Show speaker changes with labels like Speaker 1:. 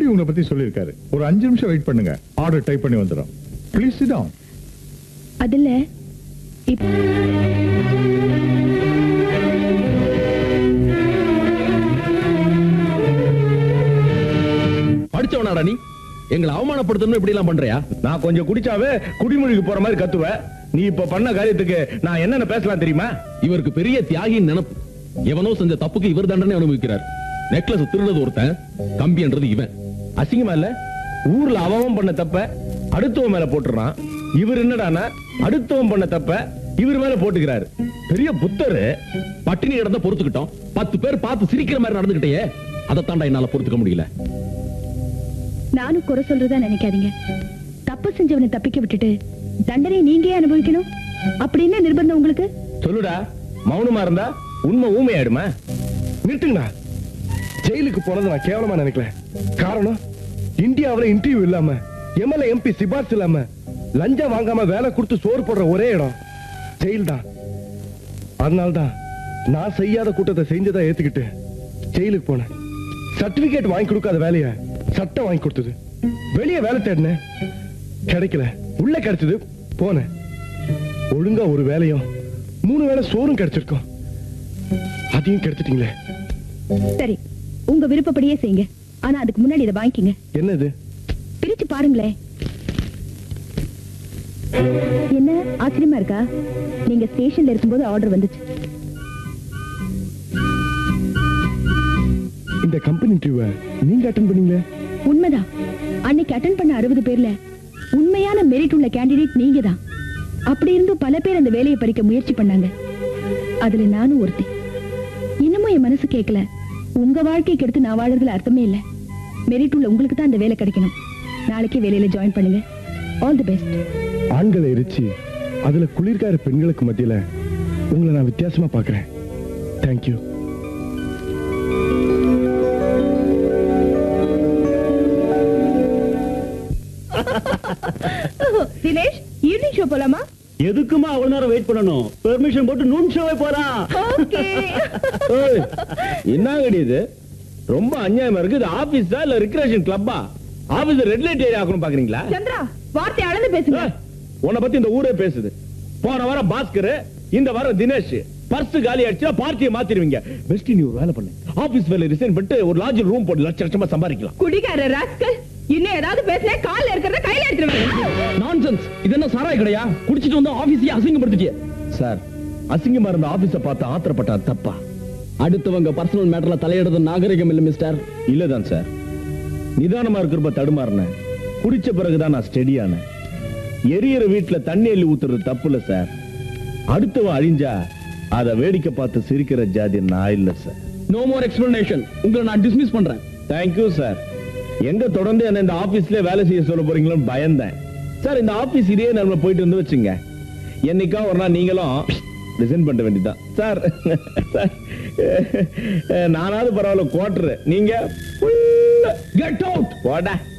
Speaker 1: empty உங்களை பத்தி சொல்லியிருக்காரு ஒரு அஞ்சு நிமிஷம் வெயிட் பண்ணுங்க ஆர்டர் டைப் பண்ணி வந்துடும் ப்ளீஸ் sit down
Speaker 2: அதுல இப்
Speaker 3: படிச்சவனாடா நீ எங்களை அவமானப்படுத்தணும் இப்படி எல்லாம் பண்றியா
Speaker 4: நான் கொஞ்சம் குடிச்சாவே குடிமொழிக்கு போற மாதிரி கத்துவேன் நீ இப்ப பண்ண காரியத்துக்கு நான் என்னென்ன பேசலாம் தெரியுமா
Speaker 3: இவருக்கு பெரிய தியாகியின் நினைப்பு எவனோ செஞ்ச தப்புக்கு இவர் தண்டனை அனுபவிக்கிறார் நெக்லஸ் திருடுறது ஒருத்தன் கம்பின்றது இவன்
Speaker 4: அசிங்கமா இல்ல ஊர்ல அவன் பண்ண தப்ப அடுத்தவன் மேல போட்டுறான் இவர் என்னடானா அடுத்தவன் பண்ண தப்ப இவர் மேல போட்டுக்கிறாரு பெரிய புத்தரு
Speaker 3: பட்டினி கிடந்த பொறுத்துக்கிட்டோம் பத்து பேர் பார்த்து சிரிக்கிற மாதிரி நடந்துகிட்டே அதை தாண்டா என்னால பொறுத்துக்க முடியல
Speaker 2: நானும் குறை சொல்றதா நினைக்காதீங்க தப்பு செஞ்சவனை தப்பிக்க விட்டுட்டு தண்டனை நீங்க ஏன் அனுபவிக்கணும் அப்படின்னு நிர்பந்தம் உங்களுக்கு
Speaker 4: சொல்லுடா மௌனமா இருந்தா உண்மை ஊமையாயிடுமா நிறுத்துங்கண்ணா ஜெயிலுக்கு போனதை நான் கேவலமா நினைக்கல காரணம் இந்தியாவுல இன்டர்வியூ இல்லாம எம்எல்ஏ எம்பி சிபார்சு இல்லாம லஞ்சம் வாங்காம வேலை கொடுத்து சோறு போடுற ஒரே இடம் ஜெயில் தான் அதனால்தான் நான் செய்யாத கூட்டத்தை செஞ்சதா ஏத்துக்கிட்டு ஜெயிலுக்கு போனேன் சர்டிபிகேட் வாங்கி கொடுக்காத வேலைய சட்டம் வாங்கி கொடுத்தது வெளியே வேலை தேடினேன் கிடைக்கல உள்ள கிடைச்சது போனேன் ஒழுங்கா ஒரு வேலையும் மூணு வேளை சோறும் கிடைச்சிருக்கும் அதையும் கெடுத்துட்டீங்களே
Speaker 2: சரி உங்க விருப்பப்படியே செய்யுங்க ஆனா அதுக்கு முன்னாடி இதை வாங்கிக்கங்க
Speaker 4: என்னது
Speaker 2: பிரிச்சு பாருங்களேன் என்ன ஆச்சரியமா இருக்கா நீங்க ஸ்டேஷன்ல இருக்கும்போது ஆர்டர் வந்துச்சு
Speaker 4: இந்த கம்பெனி இன்டர்வியூ நீங்க அட்டன் பண்ணீங்க
Speaker 2: உண்மைதான் அன்னைக்கு அட்டன் பண்ண அறுபது பேர்ல உண்மையான மெரிட் உள்ள கேண்டிடேட் நீங்க தான் அப்படி இருந்தும் பல பேர் அந்த வேலையை பறிக்க முயற்சி பண்ணாங்க அதுல நானும் ஒருத்தி இன்னமும் என் மனசு கேட்கல உங்க வாழ்க்கைக்கு எடுத்து நான் வாழறதுல அர்த்தமே இல்ல மெரிட் உள்ள உங்களுக்கு தான் அந்த வேலை கிடைக்கணும் நாளைக்கே வேலையில ஜாயின் பண்ணுங்க ஆல் தி பெஸ்ட்
Speaker 4: ஆண்களை எரிச்சு அதுல குளிர்கார பெண்களுக்கு மத்தியில உங்களை நான் வித்தியாசமா பாக்குறேன் தேங்க்யூ
Speaker 2: தினேஷ் ஈவினிங் ஷோ போலாமா
Speaker 5: எதுக்குமா அவ்வளவு நேரம் வெயிட் பண்ணணும் பெர்மிஷன் போட்டு நூன் ஷோவே போலாம்
Speaker 4: என்ன கிடையாது ரொம்ப அநியாயமா இருக்கு இது ஆபீஸா இல்ல ரிக்ரேஷன் கிளப்பா ஆபீஸ் ரெட் லைட் ஏரியா ஆக்கணும் பாக்குறீங்களா
Speaker 2: சந்திரா வார்த்தை அளந்து பேசுங்க
Speaker 4: ஏய், உன்னை பத்தி இந்த ஊரே பேசுது போன வாரம் பாஸ்கர் இந்த வாரம் தினேஷ் பர்ஸ் காலி ஆயிடுச்சுனா பார்ட்டியை மாத்திடுவீங்க பெஸ்ட் நீ ஒரு வேலை பண்ணு ஆபீஸ் வேலை ரிசைன் பண்ணிட்டு ஒரு லாட்ஜ் ரூம் போட்டு லட்ச லட்சமா சம்பாதிக்கலாம்
Speaker 2: குடிகார ராஸ்கல் இன்னும் ஏதாவது பேசினா கால்ல இருக்கிறத கையில எடுத்துருவேன்
Speaker 3: நான்சென்ஸ் இது என்ன சாராய கடையா குடிச்சிட்டு வந்து ஆபீஸையே அசிங்கப்படுத்திட்டியே
Speaker 4: சார் அசிங்கமா இருந்த ஆபீஸ பார்த்து ஆத்திரப்பட்டா தப்பா
Speaker 3: அடுத்தவங்க பர்சனல் மேட்டர்ல தலையிடுறது நாகரிகம் இல்ல மிஸ்டர்
Speaker 4: இல்லதான் சார் நிதானமா இருக்கிறப்ப தடுமாறினேன் குடிச்ச பிறகுதான் நான் ஸ்டெடியானேன் எரியற வீட்டுல தண்ணி அள்ளி ஊத்துறது தப்பு இல்ல சார் அடுத்தவன் அழிஞ்சா அத வேடிக்கை பார்த்து சிரிக்கிற ஜாதி நான் இல்ல சார்
Speaker 3: நோ மோர் எக்ஸ்பிளனேஷன் உங்களை நான் டிஸ்மிஸ் பண்றேன்
Speaker 4: தேங்க்யூ சார் எங்க தொடர்ந்து என்ன இந்த ஆபீஸ்ல வேலை செய்ய சொல்ல போறீங்களோன்னு பயந்தேன் சார் இந்த ஆபீஸ் இதே நம்ம போயிட்டு வந்து வச்சுங்க என்னைக்கா ஒரு நாள் நீங்களும் ரிசைன் பண்ண வேண்டியதுதான் சார் சார், நானாவது பரவாயில்ல குவார்டர் நீங்க
Speaker 3: கெட் அவுட்
Speaker 4: போடா